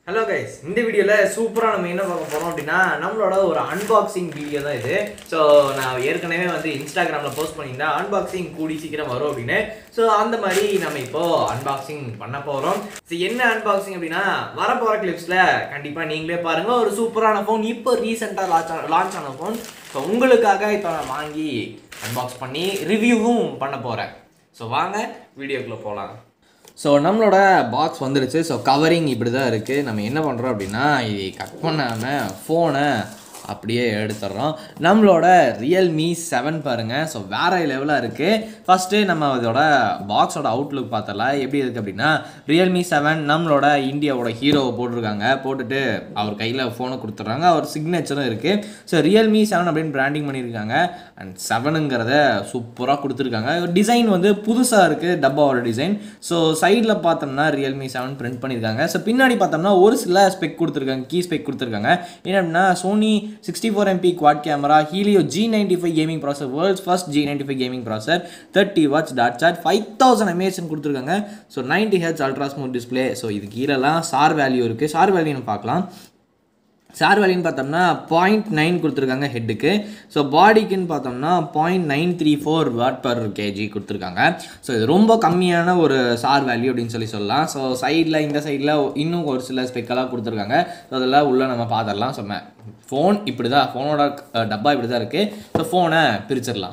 hello guys இந்த வீடியோவில் சூப்பராக நம்ம என்ன பார்க்க போகிறோம் அப்படின்னா நம்மளோட ஒரு அன்பாக்சிங் வீடியோ தான் இது ஸோ நான் ஏற்கனவே வந்து இன்ஸ்டாகிராமில் போஸ்ட் பண்ணியிருந்தேன் அன்பாக்சிங் கூடி சீக்கிரம் வரும் அப்படின்னு ஸோ அந்த மாதிரி நம்ம இப்போ அன்பாக்சிங் பண்ண போகிறோம் ஸோ என்ன அன்பாக்சிங் அப்படின்னா வரப்போகிற கிளிப்ஸில் கண்டிப்பாக நீங்களே பாருங்கள் ஒரு சூப்பரான ஃபோன் இப்போ ரீசெண்டாக லான்ச் ஆன லான்ச் ஆன ஃபோன் ஸோ உங்களுக்காக இப்போ நான் வாங்கி அன்பாக்ஸ் பண்ணி ரிவ்யூவும் பண்ண போகிறேன் ஸோ வாங்க வீடியோக்குள்ளே போகலாம் ஸோ நம்மளோட பாக்ஸ் வந்துடுச்சு ஸோ கவரிங் இப்படி தான் இருக்குது நம்ம என்ன பண்ணுறோம் அப்படின்னா இதை கட் பண்ணாமல் ஃபோனை அப்படியே எடுத்துடுறோம் நம்மளோட ரியல்மி செவன் பாருங்கள் ஸோ வேற லெவலாக இருக்குது ஃபஸ்ட்டு நம்ம இதோட பாக்ஸோட அவுட்லுக் பார்த்தலாம் எப்படி இருக்குது அப்படின்னா ரியல்மி செவன் நம்மளோட இந்தியாவோட ஹீரோவை போட்டிருக்காங்க போட்டுட்டு அவர் கையில் ஃபோனை கொடுத்துட்றாங்க அவர் சிக்னேச்சரும் இருக்குது ஸோ ரியல்மி செவன் அப்படின்னு பிராண்டிங் பண்ணியிருக்காங்க அண்ட் செவனுங்கிறத சூப்பராக கொடுத்துருக்காங்க டிசைன் வந்து புதுசாக இருக்குது டப்பாவோட டிசைன் ஸோ சைடில் பார்த்தோம்னா ரியல்மி செவன் பிரிண்ட் பண்ணியிருக்காங்க ஸோ பின்னாடி பார்த்தோம்னா ஒரு சில ஸ்பெக் கொடுத்துருக்காங்க கீ ஸ்பெக் கொடுத்துருக்காங்க என்ன அப்படின்னா Sony sixty four MP quad camera Helio G ninety five gaming processor world's first G ninety five gaming processor thirty watt டாட் சார்ஜ் ஃபைவ் தௌசண்ட் எம்ஏஹெச்னு கொடுத்துருக்காங்க so ninety H ultra smooth display so இது கீழெல்லாம் sir value இருக்குது sir value நம்ம பார்க்கலாம் sir வேல்யூன்னு பார்த்தோம்னா point nine கொடுத்துருக்காங்க ஹெட்டுக்கு ஸோ பாடிக்குன்னு பார்த்தோம்னா point nine three four watt per KG கொடுத்துருக்காங்க ஸோ இது ரொம்ப கம்மியான ஒரு சார் வேல்யூ அப்படின்னு சொல்லி சொல்லலாம் ஸோ சைடில் இந்த சைடில் இன்னும் ஒரு சில ஸ்பெக்கெல்லாம் கொடுத்துருக்காங்க ஸோ அதெல்லாம் உள்ளே நம்ம பார்த்துடலாம் ஸோ ஃபோன் இப்படி தான் ஃபோனோட டப்பா இப்படி தான் இருக்குது ஸோ ஃபோனை பிரிச்சிடலாம்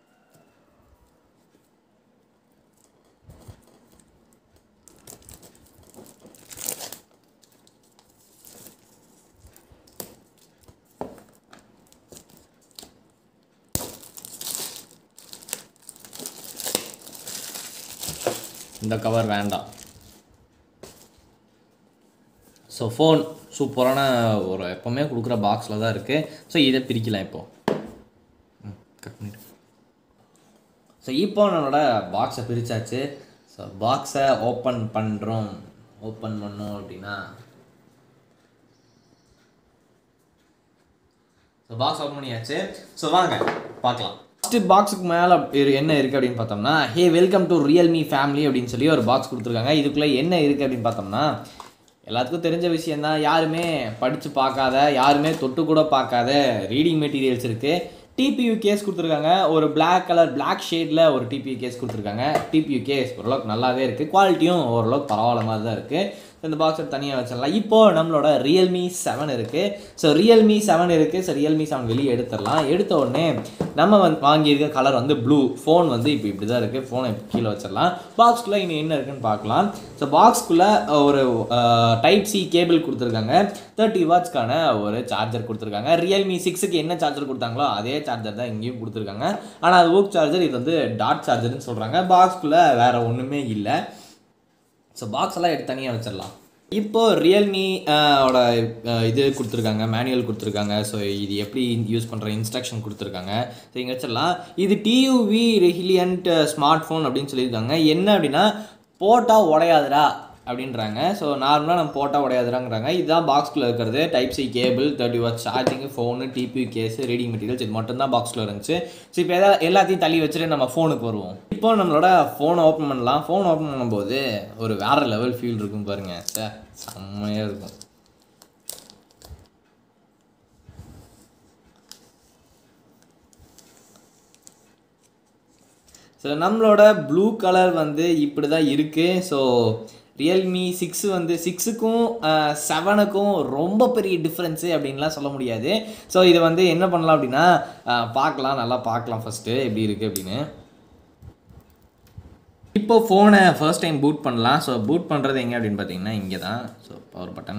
இந்த கவர் வேண்டாம் ஸோ ஃபோன் சூப்பரான ஒரு எப்போவுமே கொடுக்குற பாக்ஸில் தான் இருக்குது ஸோ இதை பிரிக்கலாம் இப்போது கட் பண்ணிட்டு ஸோ இப்போ நம்மளோட பாக்ஸை பிரித்தாச்சு ஸோ பாக்ஸை ஓப்பன் பண்ணுறோம் ஓப்பன் பண்ணோம் அப்படின்னா ஸோ பாக்ஸ் ஓப்பன் பண்ணியாச்சு ஸோ வாங்க பார்க்கலாம் ஃபஸ்ட்டு பாக்ஸுக்கு மேலே என்ன இருக்குது அப்படின்னு பார்த்தோம்னா hey welcome to Realme family அப்படின்னு சொல்லி ஒரு பாக்ஸ் கொடுத்துருக்காங்க இதுக்குள்ளே என்ன இருக்குது அப்படின்னு பார்த்தோம்னா எல்லாத்துக்கும் தெரிஞ்ச விஷயந்தான் யாருமே படித்து பார்க்காத யாருமே தொட்டு கூட பார்க்காத ரீடிங் மெட்டீரியல்ஸ் இருக்குது டிபியூ கேஸ் கொடுத்துருக்காங்க ஒரு பிளாக் கலர் பிளாக் ஷேடில் ஒரு டிபியூ கேஸ் கொடுத்துருக்காங்க டிபியூ கேஸ் ஓரளவுக்கு நல்லாவே இருக்குது குவாலிட்டியும் ஓரளவுக்கு பரவாயில்ல மாதிரி தான் இருக்குது இந்த பாக்ஸை தனியாக வச்சிடலாம் இப்போது நம்மளோட ரியல்மி செவன் இருக்குது ஸோ ரியல்மி செவன் இருக்குது ஸோ ரியல்மி செவன் வெளியே எடுத்துடலாம் எடுத்த உடனே நம்ம வந்து வாங்கியிருக்க கலர் வந்து ப்ளூ ஃபோன் வந்து இப்போ இப்படி தான் இருக்குது ஃபோனை கீழே வச்சிடலாம் பாக்ஸ்குள்ளே இன்னும் என்ன இருக்குன்னு பார்க்கலாம் ஸோ பாக்ஸ்குள்ளே ஒரு டைப் சி கேபிள் கொடுத்துருக்காங்க தேர்ட்டி வாட்ஸ்க்கான ஒரு சார்ஜர் கொடுத்துருக்காங்க ரியல்மி சிக்ஸுக்கு என்ன சார்ஜர் கொடுத்தாங்களோ அதே சார்ஜர் தான் இங்கேயும் கொடுத்துருக்காங்க ஆனால் அது ஊக் சார்ஜர் இது வந்து டாட் சார்ஜர்னு சொல்கிறாங்க பாக்ஸ்குள்ளே வேறு ஒன்றுமே இல்லை ஸோ பாக்ஸ் எல்லாம் எடுத்து தனியாக வச்சிடலாம் இப்போ ரியல்மி ஓட இது கொடுத்துருக்காங்க மேனுவல் கொடுத்துருக்காங்க ஸோ இது எப்படி யூஸ் பண்ணுற இன்ஸ்ட்ரக்ஷன் கொடுத்துருக்காங்க ஸோ இங்கே வச்சிடலாம் இது டியூவி ரெசிலியன்ட் ஸ்மார்ட் ஃபோன் அப்படின்னு சொல்லியிருக்காங்க என்ன அப்படின்னா போட்டால் உடையாதுடா அப்படின்றாங்க ஸோ நார்மலாக நம்ம போட்டால் உடையாதுறாங்கிறாங்க இதுதான் பாக்ஸ்குள்ளே இருக்கிறது type C cable thirty watt charging phone TPU case reading materials இது மட்டும் தான் பாக்ஸில் இருந்துச்சு ஸோ இப்போ எதாவது எல்லாத்தையும் தள்ளி வச்சுட்டு நம்ம ஃபோனுக்கு வருவோம் இப்போ நம்மளோட ஃபோனை ஓப்பன் பண்ணலாம் ஃபோன் ஓப்பன் பண்ணும்போது ஒரு வேறு லெவல் ஃபீல் இருக்கும் பாருங்கள் சார் செம்மையாக இருக்கும் ஸோ நம்மளோட ப்ளூ கலர் வந்து இப்படி தான் இருக்குது ஸோ ரியல்மி சிக்ஸ் வந்து சிக்ஸுக்கும் செவனுக்கும் ரொம்ப பெரிய டிஃப்ரென்ஸு அப்படின்லாம் சொல்ல முடியாது ஸோ இது வந்து என்ன பண்ணலாம் அப்படின்னா பார்க்கலாம் நல்லா பார்க்கலாம் ஃபஸ்ட்டு எப்படி இருக்குது அப்படின்னு இப்போ ஃபோனை ஃபர்ஸ்ட் டைம் பூட் பண்ணலாம் ஸோ பூட் பண்ணுறது எங்கே அப்படின்னு பார்த்தீங்கன்னா இங்கே தான் so power button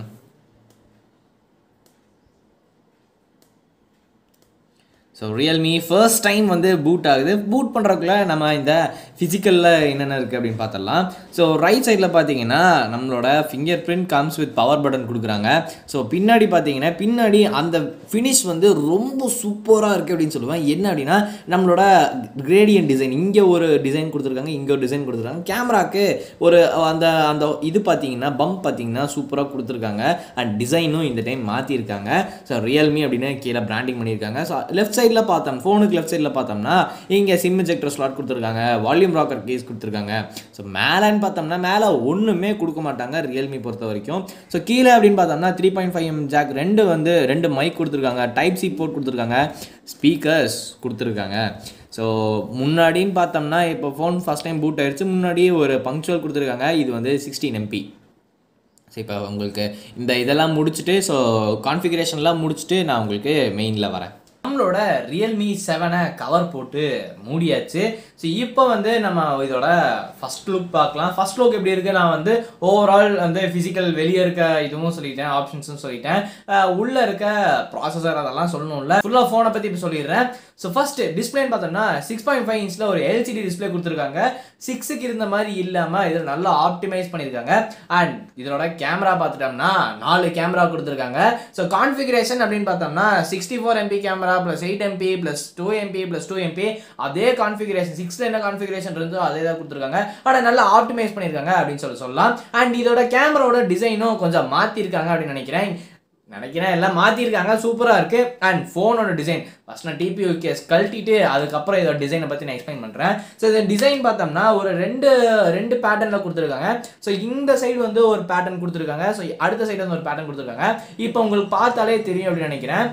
so Realme first time வந்து பூட் ஆகுது பூட் பண்ணுறதுக்குள்ள நம்ம இந்த ஃபிசிக்கலில் என்னென்ன இருக்குது அப்படின்னு பார்த்துடலாம் ஸோ ரைட் சைடில் பார்த்தீங்கன்னா நம்மளோட fingerprint comes with power button கொடுக்குறாங்க ஸோ பின்னாடி பார்த்தீங்கன்னா பின்னாடி அந்த ஃபினிஷ் வந்து ரொம்ப சூப்பராக இருக்குது அப்படின்னு சொல்லுவேன் என்ன அப்படின்னா நம்மளோட கிரேடியன் டிசைன் இங்கே ஒரு டிசைன் கொடுத்துருக்காங்க இங்கே ஒரு டிசைன் கொடுத்துருக்காங்க கேமராக்கு ஒரு அந்த அந்த இது பார்த்தீங்கன்னா பம்ப் பார்த்தீங்கன்னா சூப்பராக கொடுத்துருக்காங்க அண்ட் டிசைனும் இந்த டைம் மாற்றிருக்காங்க ஸோ ரியல்மி அப்படின்னு கீழே பிராண்டிங் பண்ணியிருக்காங்க ஸோ லெஃப்ட் சைடு சைடில் பார்த்தோம் ஃபோனுக்கு லெஃப்ட் சைடில் பார்த்தோம்னா இங்கே சிம் ஜெக்டர் ஸ்லாட் கொடுத்துருக்காங்க வால்யூம் ராக்கர் கேஸ் கொடுத்துருக்காங்க ஸோ மேலேன்னு பார்த்தோம்னா மேலே ஒன்றுமே கொடுக்க மாட்டாங்க ரியல்மி பொறுத்த வரைக்கும் ஸோ கீழே அப்படின்னு பார்த்தோம்னா three point five M jack ரெண்டு வந்து ரெண்டு மைக் கொடுத்துருக்காங்க டைப் சி போர்ட் கொடுத்துருக்காங்க ஸ்பீக்கர்ஸ் கொடுத்துருக்காங்க ஸோ முன்னாடின்னு பார்த்தோம்னா இப்போ ஃபோன் ஃபஸ்ட் டைம் பூட் ஆயிடுச்சு முன்னாடியே ஒரு பங்க்சுவல் கொடுத்துருக்காங்க இது வந்து சிக்ஸ்டீன் எம்பி ஸோ இப்போ உங்களுக்கு இந்த இதெல்லாம் முடிச்சுட்டு ஸோ கான்ஃபிகரேஷன்லாம் முடிச்சுட்டு நான் உங்களுக்கு மெயினில் வரேன் நம்மளோட ரியல்மி செவனை கவர் போட்டு மூடியாச்சு ஸோ இப்போ வந்து நம்ம இதோட ஃபர்ஸ்ட் லுக் பார்க்கலாம் ஃபர்ஸ்ட் லுக் எப்படி இருக்கு நான் வந்து ஓவரால் வந்து ஃபிசிக்கல் வெளியே இருக்க இதுவும் சொல்லிட்டேன் ஆப்ஷன்ஸும் சொல்லிட்டேன் அஹ் உள்ள இருக்க ப்ராசஸர் அதெல்லாம் சொல்லணும்ல ஃபுல்லாக ஃபோனை பற்றி இப்போ சொல்லிடுறேன் ஸோ ஃபர்ஸ்ட் டிஸ்பிளேன்னு பார்த்தோம்னா சிக்ஸ் பாயிண்ட் ஃபைவ் இன்ச்சில் ஒரு எல்சிடி டிஸ்பிளே கொடுத்துருக்காங்க சிக்ஸுக்கு இருந்த மாதிரி இல்லாமல் இதில் நல்லா ஆப்டிமைஸ் பண்ணியிருக்காங்க அண்ட் இதோட கேமரா பார்த்துட்டோம்னா நாலு கேமரா கொடுத்துருக்காங்க ஸோ கான்ஃபிகரேஷன் அப்படின்னு பார்த்தோம்னா sixty four MP camera plus eight MP plus two MP plus two MP அதே கான்ஃபிகரேஷன் சிக்ஸில் என்ன கான்ஃபிகரேஷன் இருந்தோ அதே தான் கொடுத்துருக்காங்க ஆனால் நல்லா ஆப்டிமைஸ் பண்ணியிருக்காங்க அப்படின்னு சொல்லி சொல்லலாம் அண்ட் இதோட கேமராவோட டிசைனும் கொஞ்சம் மாற்றிருக்காங்க அப்படின்னு நினைக்கிறேன் நினைக்கிறேன் எல்லாம் மாற்றிருக்காங்க சூப்பராக இருக்குது அண்ட் ஃபோனோட டிசைன் ஃபஸ்ட் நான் டிபியூ கேஸ் கழட்டிட்டு அதுக்கப்புறம் இதோட டிசைனை பற்றி நான் எக்ஸ்பிளைன் பண்ணுறேன் ஸோ இந்த டிசைன் பார்த்தோம்னா ஒரு ரெண்டு ரெண்டு பேட்டர்னில் கொடுத்துருக்காங்க ஸோ இந்த சைடு வந்து ஒரு பேட்டர்ன் கொடுத்துருக்காங்க ஸோ அடுத்த சைடு வந்து ஒரு பேட்டர்ன் கொடுத்துருக்காங்க இப்போ உங்களுக்கு பார்த்தாலே தெரியும் அப்படின்னு நினைக்கிறேன்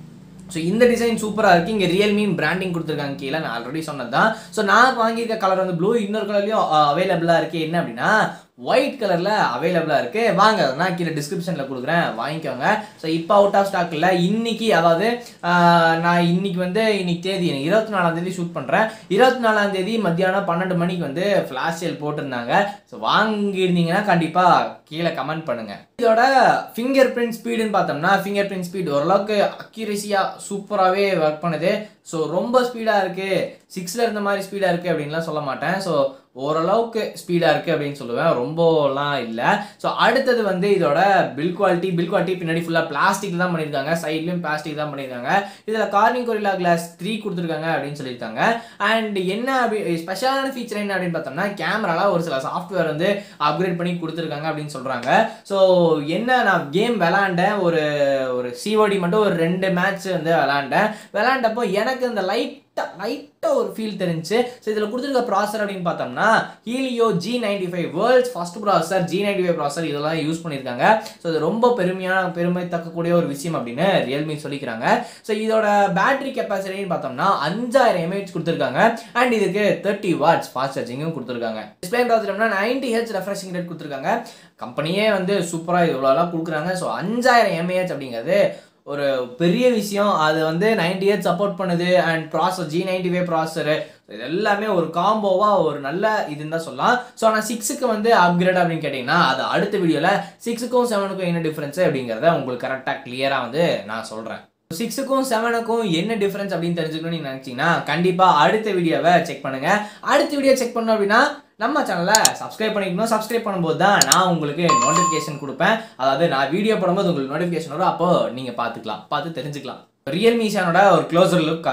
ஸோ இந்த டிசைன் சூப்பராக இருக்குது இங்கே ரியல்மி பிராண்டிங் கொடுத்துருக்காங்க கீழே நான் ஆல்ரெடி சொன்னது தான் ஸோ நான் வாங்கியிருக்க கலர் வந்து ப்ளூ இன்னொரு கலர்லையும் அவைலபிளாக இருக்குது என்ன அப்படின்னா ஒயிட் கலரில் அவைலபிளாக இருக்குது வாங்க நான் கீழே டிஸ்கிரிப்ஷனில் கொடுக்குறேன் வாங்கிக்கோங்க ஸோ இப்போ அவுட் ஆஃப் ஸ்டாக் இல்லை இன்னைக்கு அதாவது ஆஹ், நான் இன்னைக்கு வந்து இன்னைக்கு தேதி இருபத்தி நாலாம் தேதி ஷூட் பண்ணுறேன் இருபத்தி நாலாம் தேதி மத்தியானம் பன்னெண்டு மணிக்கு வந்து ஃப்ளாஷ் சேல் போட்டிருந்தாங்க ஸோ வாங்கியிருந்தீங்கன்னா கண்டிப்பாக கீழே கமெண்ட் பண்ணுங்க இதோட ஃபிங்கர் பிரிண்ட் ஸ்பீடுன்னு பார்த்தோம்னா ஃபிங்கர் பிரிண்ட் ஸ்பீட் ஓரளவுக்கு அக்யூரேசியாக சூப்பராகவே ஒர்க் பண்ணுது ஸோ ரொம்ப ஸ்பீடாக இருக்குது சிக்ஸில் இருந்த மாதிரி ஸ்பீடாக இருக்குது அப்படின்லாம் சொல்ல மாட்டேன் ஸோ ஓரளவுக்கு ஸ்பீடாக இருக்குது அப்படின்னு சொல்லுவேன் ரொம்பலாம் இல்லை ஸோ அடுத்தது வந்து இதோட பில் குவாலிட்டி பில் குவாலிட்டி பின்னாடி ஃபுல்லாக பிளாஸ்டிக் தான் பண்ணியிருக்காங்க சைட்லையும் பிளாஸ்டிக் தான் பண்ணியிருக்காங்க இதில் கார்னிங் கொரிலா கிளாஸ் த்ரீ கொடுத்துருக்காங்க அப்படின்னு சொல்லியிருக்காங்க அண்ட் என்ன அப்படி ஸ்பெஷலான ஃபீச்சர் என்ன அப்படின்னு பார்த்தோம்னா கேமரால ஒரு சில சாஃப்ட்வேர் வந்து அப்கிரேட் பண்ணி கொடுத்துருக்காங்க அப்படின்னு சொல்கிறாங்க ஸோ என்ன நான் கேம் விளாண்டேன் ஒரு ஒரு சிஓடி மட்டும் ஒரு ரெண்டு மேட்ச் வந்து விளாண்டேன் விளாண்டப்போ எனக்கு இந்த லைட்டாக லைட்டாக ஒரு ஃபீல் தெரிஞ்சு ஸோ இதில் கொடுத்துருக்க ப்ராசர் அப்படின்னு பார்த்தோம்னா Helio G ninety five world's first processor G ninety five processor இதெல்லாம் யூஸ் பண்ணியிருக்காங்க ஸோ இது ரொம்ப பெருமையான பெருமை தக்கக்கூடிய ஒரு விஷயம் அப்படின்னு ரியல்மி சொல்லிக்கிறாங்க ஸோ இதோட பேட்டரி கெப்பாசிட்டின்னு பார்த்தோம்னா அஞ்சாயிரம் எம்ஏஹெச் கொடுத்துருக்காங்க அண்ட் இதுக்கு தேர்ட்டி வாட்ஸ் ஃபாஸ்ட் சார்ஜிங்கும் கொடுத்துருக்காங்க டிஸ்பிளே பார்த்துட்டோம்னா நைன்டி ஹெச் ரெஃப்ரெஷிங் ரேட் கொடுத்துருக்காங்க கம்பெனியே வந்து சூப்பராக இவ்வளோலாம் கொடுக்குறாங்க ஸோ அஞ்சாயிரம் எம்ஏஹெச் அப்படிங்கிறது ஒரு பெரிய விஷயம் அது வந்து நைன்டி எயிட் சப்போர்ட் பண்ணுது and process G ninety five processor இது எல்லாமே ஒரு காம்போவாக ஒரு நல்ல இதுன்னு தான் சொல்லலாம் ஸோ ஆனால் சிக்ஸுக்கு வந்து அப்கிரேட் அப்படின்னு கேட்டிங்கன்னா அது அடுத்த வீடியோவில் சிக்ஸுக்கும் செவனுக்கும் என்ன டிஃப்ரென்ஸ் அப்படிங்கிறத உங்களுக்கு கரெக்டாக கிளியராக வந்து நான் சொல்கிறேன் சிக்ஸுக்கும் செவனுக்கும் என்ன டிஃப்ரென்ஸ் அப்படின்னு தெரிஞ்சுக்கணும்னு நீங்க நினைச்சீங்கன்னா கண்டிப்பாக அடுத்த வீடியோவை செக் பண்ணுங்க அடுத்த வீடியோ செக் பண்ணோம் அப்படின்னா நம்ம சேனலை சப்ஸ்கிரைப் பண்ணிக்கணும் சப்ஸ்கிரைப் பண்ணும்போது தான் நான் உங்களுக்கு நோட்டிஃபிகேஷன் கொடுப்பேன் அதாவது நான் வீடியோ போடும்போது உங்களுக்கு நோட்டிஃபிகேஷன் வரும் அப்போ நீங்கள் பார்த்துக்கலாம் பார்த்து தெரிஞ்சுக்கலாம் ரியல்மி சேனோட ஒரு க்ளோசர் லுக்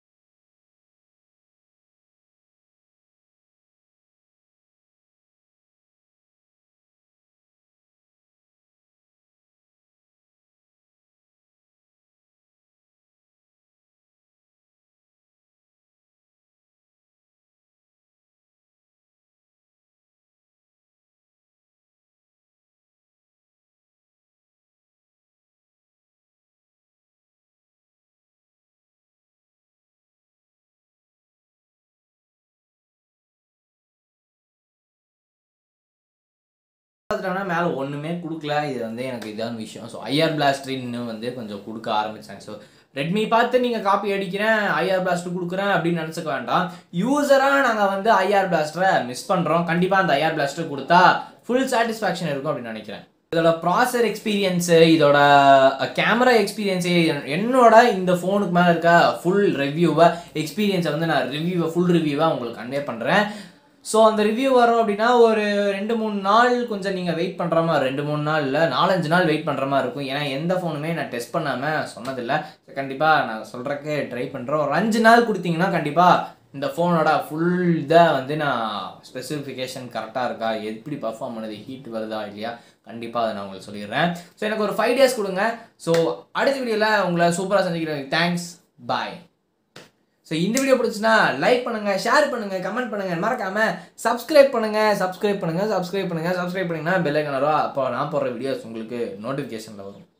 பார்த்துட்டோம்னா மேலே ஒன்றுமே கொடுக்கல இது வந்து எனக்கு இதான விஷயம் ஸோ ஐஆர் பிளாஸ்ட்ரின்னு வந்து கொஞ்சம் கொடுக்க ஆரம்பிச்சாங்க ஸோ ரெட்மி பார்த்து நீங்கள் காப்பி அடிக்கிறேன் ஐஆர் பிளாஸ்ட் கொடுக்குறேன் அப்படின்னு நினச்சிக்க வேண்டாம் யூசராக நாங்கள் வந்து ஐஆர் பிளாஸ்டரை மிஸ் பண்ணுறோம் கண்டிப்பாக அந்த ஐஆர் பிளாஸ்டர் கொடுத்தா ஃபுல் சாட்டிஸ்ஃபேக்ஷன் இருக்கும் அப்படின்னு நினைக்கிறேன் இதோட ப்ராசர் எக்ஸ்பீரியன்ஸு இதோட கேமரா எக்ஸ்பீரியன்ஸு என்னோட இந்த ஃபோனுக்கு மேலே இருக்க ஃபுல் ரிவ்யூவை எக்ஸ்பீரியன்ஸை வந்து நான் ரிவ்யூவை ஃபுல் ரிவ்யூவாக உங்களுக்கு கன்வே பண்ணுறேன் ஸோ அந்த ரிவ்யூ வரும் அப்படின்னா ஒரு ரெண்டு மூணு நாள் கொஞ்சம் நீங்கள் வெயிட் பண்ணுற மாதிரி ரெண்டு மூணு நாள் இல்லை நாலஞ்சு நாள் வெயிட் பண்ணுற மாதிரி இருக்கும் ஏன்னா எந்த ஃபோனுமே நான் டெஸ்ட் பண்ணாமல் சொன்னதில்லை கண்டிப்பாக நான் சொல்கிறக்கு ட்ரை பண்ணுறேன் ஒரு அஞ்சு நாள் கொடுத்தீங்கன்னா கண்டிப்பாக இந்த ஃபோனோட ஃபுல் இதை வந்து நான் ஸ்பெசிஃபிகேஷன் கரெக்டாக இருக்கா எப்படி பர்ஃபார்ம் பண்ணுது ஹீட் வருதா இல்லையா கண்டிப்பாக அதை நான் உங்களுக்கு சொல்லிடுறேன் ஸோ எனக்கு ஒரு ஃபைவ் டேஸ் கொடுங்க ஸோ அடுத்த வீடியோவில் உங்களை சூப்பராக செஞ்சுக்கிறேன் தேங்க்ஸ் பாய் ஸோ இந்த வீடியோ பிடிச்சுன்னா லைக் பண்ணுங்க ஷேர் பண்ணுங்க கமெண்ட் பண்ணுங்க மறக்காம சப்ஸ்கிரைப் பண்ணுங்க சப்ஸ்கிரைப் பண்ணுங்க சப்ஸ்கிரைப் பண்ணுங்க சப்ஸ்கிரைப் பண்ணீங்கன்னா பெல் ஐக்கன் வரும் அப்போ நான் போடுற வீடியோஸ் உங்களுக்கு நோட்டிஃபிகேஷனில் வரும்